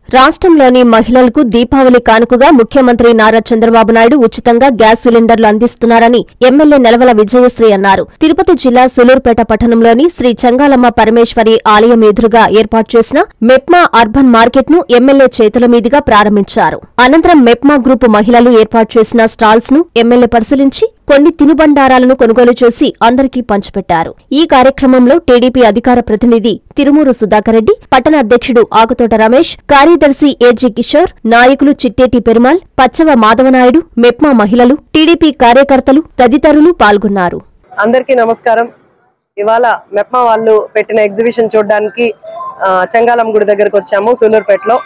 రాష్ట్రంలోని మహిళలకు దీపావళి కానుకగా ముఖ్యమంత్రి నారా చంద్రబాబు నాయుడు ఉచితంగా గ్యాస్ సిలిండర్లు అందిస్తున్నారని ఎమ్మెల్యే నెలవల విజయశ్రీ అన్నారు తిరుపతి జిల్లా సులూర్పేట పట్టణంలోని శ్రీ చంగాలమ్మ పరమేశ్వరి ఆలయం ఎదురుగా ఏర్పాటు చేసిన మెప్మా అర్బన్ మార్కెట్ ను ఎమ్మెల్యే చేతుల మీదుగా ప్రారంభించారు అనంతరం మెప్మా గ్రూపు మహిళలు ఏర్పాటు చేసిన స్టాల్స్ ను ఎమ్మెల్యే పరిశీలించి కొన్ని తినుబండారాలను కొనుగోలు చేసి అందరికీ పంచిపెట్టారు ఈ కార్యక్రమంలో టీడీపీ అధికార ప్రతినిధి తిరుమూరు సుధాకర్ రెడ్డి పట్టణ అధ్యక్షుడు ఆకుతోట రమేష్ కార్యదర్శి ఏజీ కిషోర్ నాయకులు చిట్టేటి పెరుమాల్ పచ్చవ మాధవనాయుడు మెప్మా మహిళలు టీడీపీ కార్యకర్తలు తదితరులు పాల్గొన్నారు అందరికీ నమస్కారం ఇవాళ మెప్మా వాళ్ళు పెట్టిన ఎగ్జిబిషన్ చూడడానికి ఆ, చెంగాలం గుడి దగ్గరకు వచ్చాము సూలూరుపేటలో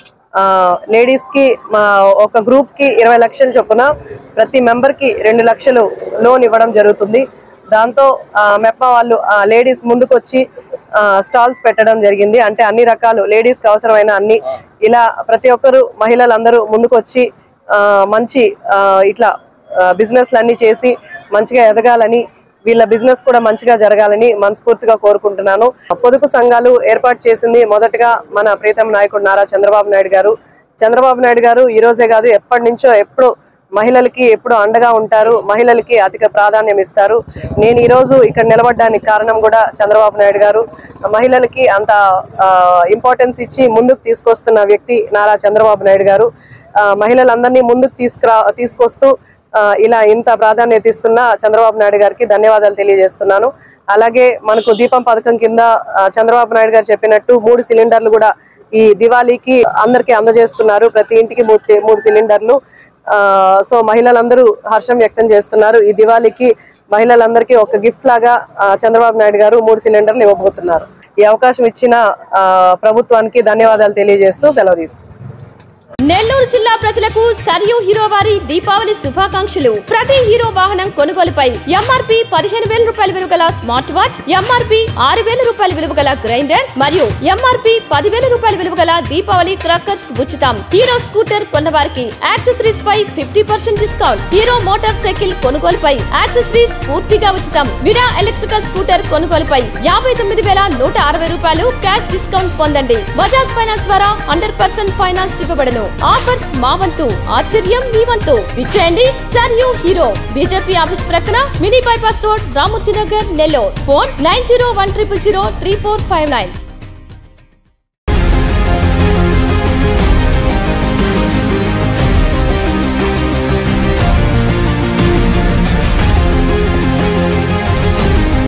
లేడీస్ కి మా ఒక గ్రూప్ కి ఇరవై లక్షలు చొప్పున ప్రతి మెంబర్ కి రెండు లక్షలు లోన్ ఇవ్వడం జరుగుతుంది దాంతో ఆ, మెప్మా వాళ్ళు లేడీస్ ముందుకు వచ్చి స్టాల్స్ పెట్టడం జరిగింది అంటే అన్ని రకాలు లేడీస్ కి అవసరమైన అన్ని ఇలా ప్రతి ఒక్కరు మహిళలందరూ ముందుకు వచ్చి ఆ, మంచి ఆ, ఇట్లా బిజినెస్ అన్ని చేసి మంచిగా ఎదగాలని వీళ్ళ బిజినెస్ కూడా మంచిగా జరగాలని మనస్ఫూర్తిగా కోరుకుంటున్నాను పొదుపు సంఘాలు ఏర్పాటు చేసింది మొదటగా మన ప్రీతం నాయకుడు నారా చంద్రబాబు నాయుడు గారు చంద్రబాబు నాయుడు గారు ఈ రోజే కాదు ఎప్పటి నుంచో ఎప్పుడు మహిళలకి ఎప్పుడు అండగా ఉంటారు మహిళలకి అధిక ప్రాధాన్యం ఇస్తారు నేను ఈ రోజు ఇక్కడ నిలబడడానికి కారణం కూడా చంద్రబాబు నాయుడు గారు మహిళలకి అంత ఇంపార్టెన్స్ ఇచ్చి ముందుకు తీసుకొస్తున్న వ్యక్తి నారా చంద్రబాబు నాయుడు గారు ఆ, మహిళలందరినీ ముందుకు తీసుకురా తీసుకొస్తూ ఆ, ఇలా ఇంత ప్రాధాన్యత ఇస్తున్న చంద్రబాబు నాయుడు గారికి ధన్యవాదాలు తెలియజేస్తున్నాను అలాగే మనకు దీపం పథకం కింద ఆ, చంద్రబాబు నాయుడు గారు చెప్పినట్టు మూడు సిలిండర్లు కూడా ఈ దివాళీకి అందరికీ అందజేస్తున్నారు ప్రతి ఇంటికి మూడు సి- మూడు సిలిండర్లు ఆ, సో మహిళలందరూ హర్షం వ్యక్తం చేస్తున్నారు ఈ దివాళీకి మహిళలందరికీ ఒక గిఫ్ట్ లాగా ఆ, చంద్రబాబు నాయుడు గారు మూడు సిలిండర్లు ఇవ్వబోతున్నారు ఈ అవకాశం ఇచ్చిన ఆ, ప్రభుత్వానికి ధన్యవాదాలు తెలియజేస్తూ సెలవు తీసుకుంటాను నెల్లూరు జిల్లా ప్రజలకు సరియు హీరో వారి దీపావళి శుభాకాంక్షలు ప్రతి హీరో వాహనం కొనుగోలుపై ఎంఆర్పి పదిహేను వేల రూపాయల విలువ గల స్మార్ట్ వాచ్ ఎంఆర్పి ఆరు వేల రూపాయల విలువ గల గ్రైండర్ మరియు ఎంఆర్పి పదివేల రూపాయల విలువ గల దీపావళి క్రాకర్స్ ఉచితం హీరో స్కూటర్ కొన్న వారికి యాక్సెసరీస్ పై fifty percent discount Hero motorcycle కొనుగోలుపై యాక్సెసరీస్ పూర్తిగా ఉచితం విడా ఎలక్ట్రికల్ స్కూటర్ కొనుగోలుపై యాభై తొమ్మిది వేల నూట అరవై రూపాయలు క్యాష్ డిస్కౌంట్ పొందండి బజాజ్ ఫైనాన్స్ ద్వారా హండ్రెడ్ పర్సెంట్ ఫైనాన్స్ ఇవ్వబడను ఆఫర్స్ మా వంతు ఆశ్చర్యం మీ వంతు విచ్చేయండి సర్ యూ హీరో బీజేపీ ఆఫీస్ ప్రక్కన mini bypass road Ramurthy Nagar Nellore phone nine zero one triple zero three four five nine